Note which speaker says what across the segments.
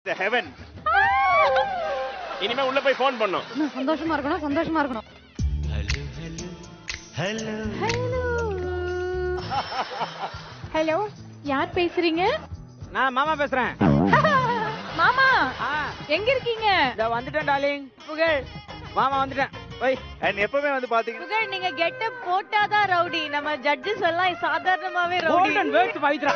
Speaker 1: த heaven இனிமே உள்ள போய் ஃபோன் பண்ணும்
Speaker 2: இன்னும் சந்தோஷமா இருக்கணும் சந்தோஷமா இருக்கணும்
Speaker 3: ஹலோ யார் பேசுறீங்க
Speaker 4: நான் மாமா பேசுறேன்
Speaker 3: மாமா
Speaker 4: ஆ
Speaker 3: எங்க இருக்கீங்க
Speaker 4: இதோ வந்துட்டேன் டார்லிங் புகழ் மாமா வந்துட்டேன் போய்
Speaker 1: அண்ட் எப்பவுமே வந்து பாத்தீங்கன்னா
Speaker 3: புகழ் நீங்க கெட்டப் போட்டாதான் ரவுடி நம்ம ஜட்ஜஸ் எல்லாம் சாதாரணமாவே ரவுடி
Speaker 4: கோல்டன் வேர்ட்ஸ் பவித்ரா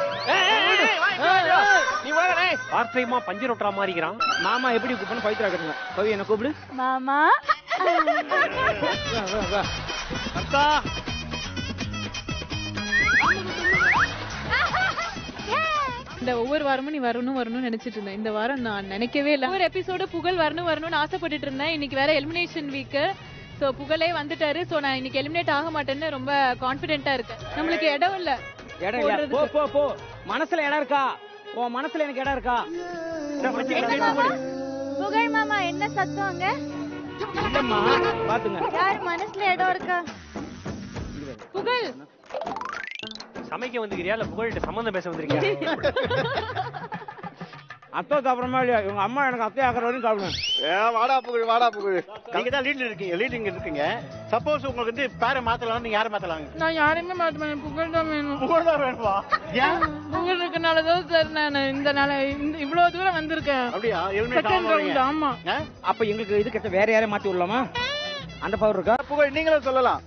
Speaker 1: நீ வர டேய்
Speaker 5: பார்ட் டைமா பஞ்சர் ஒட்டுற மாதிரிக்கிறான்
Speaker 4: மாமா எப்படி கூப்பிடணும் பவித்ரா கட்டுங்க பவி என்ன கூப்பிடு
Speaker 3: மாமா
Speaker 4: வா, வா, வா.
Speaker 1: அத்தா
Speaker 3: இந்த ஒவ்வொரு வாரமும் நீ வரணும் வரணும்னு நினைச்சிட்டு இருந்தேன் இந்த வாரம் நான் நினைக்கவே இல்லை ஒவ்வொரு எபிசோட புகழ் வரணும் வரணும்னு ஆசைப்பட்டுட்டு இருந்தேன் இன்னைக்கு வேற எலிமினேஷன் வீக் சோ புகழே வந்துட்டாரு சோ நான் இன்னைக்கு எலிமினேட் ஆக மாட்டேன்னு ரொம்ப கான்பிடென்ட்டா இருக்கேன் நம்மளுக்கு இடம் இல்ல
Speaker 4: இடம் இல்ல போ போ போ மனசுல இடம் இருக்கா உன் மனசுல எனக்கு இடம் இருக்கா
Speaker 3: புகழ் மாமா என்ன சத்தம் அங்க
Speaker 4: இல்லம்மா பாத்துங்க
Speaker 3: யார் மனசுல இடம் இருக்கா புகழ்
Speaker 5: சமைக்க வந்துக்கிறியா இல்ல புகழ்கிட்ட சம்மந்தம் பேச வந்திருக்கியா
Speaker 4: அத்தை சாப்பிடறமா இல்லையா இவங்க அம்மா எனக்கு அத்தை ஆக்கிற வரையும் சாப்பிடுவேன்
Speaker 1: ஏ வாடா புகழ் வாடா புகழ் நீங்க தான் லீட்ல இருக்கீங்க லீடிங் இருக்கீங்க சப்போஸ் உங்களுக்கு வந்து பேரை மாத்தலாம் நீங்க யாரை மாத்தலாங்க
Speaker 3: நான் யாரையுமே மாட்டேன் புகழ் தான் வேணும்
Speaker 1: புகழ் தான் வேணுமா ஏன்
Speaker 3: புகழ் இருக்கனாலதான் சார் நான் இந்த நாள இந்த இவ்வளவு தூரம் வந்திருக்கேன்
Speaker 1: அப்படியா எலிமினேட்
Speaker 3: செகண்ட் ரவுண்ட் ஆமா
Speaker 4: அப்ப எங்களுக்கு இது கிட்ட வேற யாரையும் மாத்தி விடலாமா அந்த பவர் இருக்கா
Speaker 1: புகழ் நீங்களும் சொல்லலாம்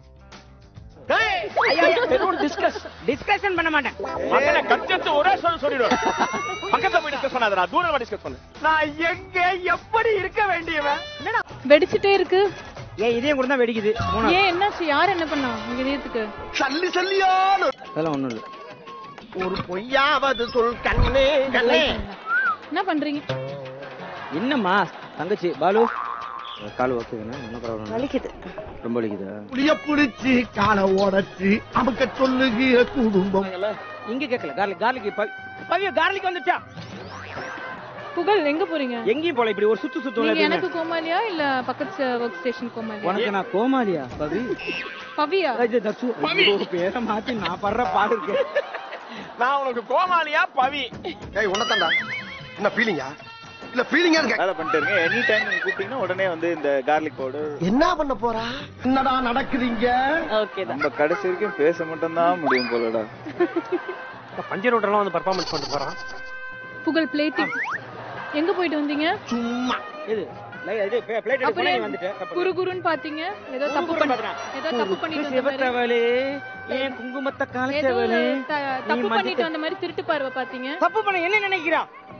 Speaker 4: டிஸ்கஸ் டிஸ்கஷன் பண்ண மாட்டேன்
Speaker 1: மகனை கச்சத்து ஒரே சொல்ல சொல்லிடுவேன் பக்கத்துல போய் டிஸ்கஸ் பண்ணாதடா தூரமா டிஸ்கஸ் பண்ணு நான் எங்க எப்படி இருக்க வேண்டியவன்
Speaker 3: வெடிச்சிட்டே இருக்கு
Speaker 4: ஏன் இதயம் கூட தான் வெடிக்குது மூணாவது.
Speaker 3: ஏன் என்னாச்சு யார் என்ன பண்ணா உங்க இதயத்துக்கு
Speaker 1: சல்லி சல்லியான
Speaker 4: அதெல்லாம் ஒண்ணும் இல்ல
Speaker 1: ஒரு பொய்யாவது சொல் கண்ணே கண்ணே
Speaker 3: என்ன பண்றீங்க
Speaker 4: என்னம்மா தங்கச்சி பாலு கால் ஓகே என்ன ப்ராப்ளம்
Speaker 2: வலிக்குது
Speaker 4: ரொம்ப வலிக்குதா
Speaker 6: புளிய புடிச்சு காலை உடச்சு அமுக்க சொல்லுகிற குடும்பம்
Speaker 4: இங்க கேட்கல கார்லிக் கார்லிக் பவிய கார்லிக் வந்துச்சா
Speaker 3: புகழ் எங்க போறீங்க
Speaker 4: எங்கேயும் போல இப்படி ஒரு சுத்து சுத்து
Speaker 3: நீங்க எனக்கு கோமாலியா இல்ல பக்கத்து ஒர்க் ஸ்டேஷன் கோமாலியா
Speaker 4: உனக்கு நான் கோமாளியா பவி
Speaker 3: பவியா
Speaker 4: இது தச்சு ஐயோ, பேரை மாத்தி நான் படுற பாடு இருக்கு
Speaker 1: நான் உனக்கு கோமாளியா பவி
Speaker 6: ஏய் உன்னதாண்டா என்ன ஃபீலிங்கா இல்ல ஃபீலிங்கா இருக்க
Speaker 1: வேலை பண்ணிட்டு இருங்க எனி டைம் நீங்க கூப்பிட்டீங்கன்னா உடனே வந்து இந்த கார்லிக் பவுடர்
Speaker 6: என்ன பண்ண போறா என்னடா நடக்குதுங்க
Speaker 3: ஓகே
Speaker 1: நம்ம கடைசி வரைக்கும் பேச மட்டும் தான் முடியும் போலடா
Speaker 5: பஞ்சர் ஒட்டெல்லாம் வந்து பர்ஃபார்மன்ஸ் பண்ணிட்டு போறான்
Speaker 3: புகழ் பிளேட்டிங் எங்க போயிட்டு வந்தீங்க
Speaker 6: சும்மா
Speaker 4: இது லை- இது பிளேட்
Speaker 3: அப்படியே
Speaker 4: எடுத்து வந்துட்டேன் தப்பு.
Speaker 3: குரு குருன்னு பாத்தீங்க ஏதோ தப்பு
Speaker 4: குரு
Speaker 3: பண்ணி
Speaker 4: பாத்துறேன்.
Speaker 3: ஏதோ தப்பு பண்ணிட்டு வந்த மாதிரி.
Speaker 4: சிவத்தவளே ஏன் குங்குமத்தை
Speaker 3: ஏதோ
Speaker 4: காலிச்சவளே
Speaker 3: த-
Speaker 4: நீ
Speaker 3: தப்பு பண்ணிட்டு
Speaker 4: மதிக்க-
Speaker 3: வந்த மாதிரி திருட்டு பார்வை பாத்தீங்க
Speaker 4: தப்பு பண்ண என்ன நினைக்கிறா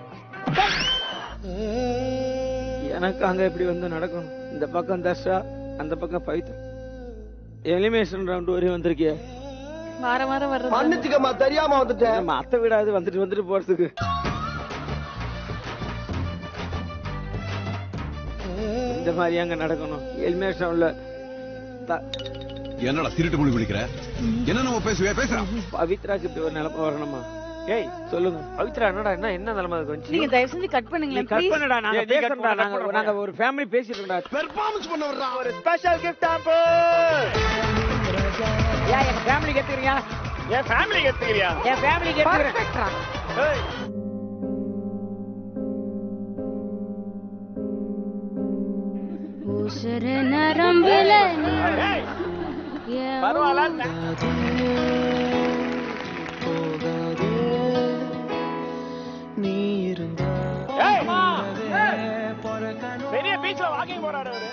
Speaker 4: எனக்கு அங்க இப்படி வந்து நடக்கணும் இந்த பக்கம் தர்ஷா அந்த பக்கம் பவித்ரா எலிமினேஷன் ரவுண்ட் வரையும் வந்திருக்கிய
Speaker 3: வார வாரம் வர்றது
Speaker 6: மன்னிச்சுக்கம்மா தெரியாம வந்துட்டேன்
Speaker 4: நம்ம அத்தை விடாது வந்துட்டு வந்துட்டு போறதுக்கு இந்த மாதிரி அங்க நடக்கணும் எலிமினேஷன் ரவுண்ட்ல
Speaker 7: என்னடா திருட்டு மொழி பிடிக்கிற என்ன நம்ம பேசுவே பேசுறான்
Speaker 4: பவித்ராக்கு இப்படி ஒரு நிலைமை வரணுமா
Speaker 5: ஏய்
Speaker 4: சொல்லுங்க
Speaker 5: பவித்ரா என்னடா என்ன என்ன நிலைமை அதுக்கு வந்துச்சு
Speaker 2: நீங்க தயவு செஞ்சு கட்
Speaker 4: நீ
Speaker 2: பண்ணுங்களேன்
Speaker 4: கட்
Speaker 2: ப்ளீஸ்
Speaker 4: பண்ணுடா நாங்க
Speaker 5: ஏய், நீ cut
Speaker 4: பேசுறோம்டா
Speaker 5: பண்ணு,
Speaker 4: நாங்க
Speaker 5: cut பண்ணு.
Speaker 4: நாங்க ஒரு ஃபேமிலி பேசிட்டோம்டா
Speaker 6: பெர்ஃபார்மன்ஸ் பண்ண வர்றா
Speaker 1: ஒரு ஸ்பெஷல் கிஃப்ட் ஆம்பு
Speaker 4: ஏன் எங்க ஃபேமிலி கேட்டுக்கிறீங்க
Speaker 1: என் ஃபேமிலி எடுத்துக்கிறியா
Speaker 4: என் ஃபேமிலி கேட்டுக்கிறேன்
Speaker 1: ஏய்
Speaker 8: உசுர நரம்புல
Speaker 1: ஏய் பரவாயில்ல ஏய், ஏய், பெரிய பீச்ல வாக்கிங் போறாரு அவரு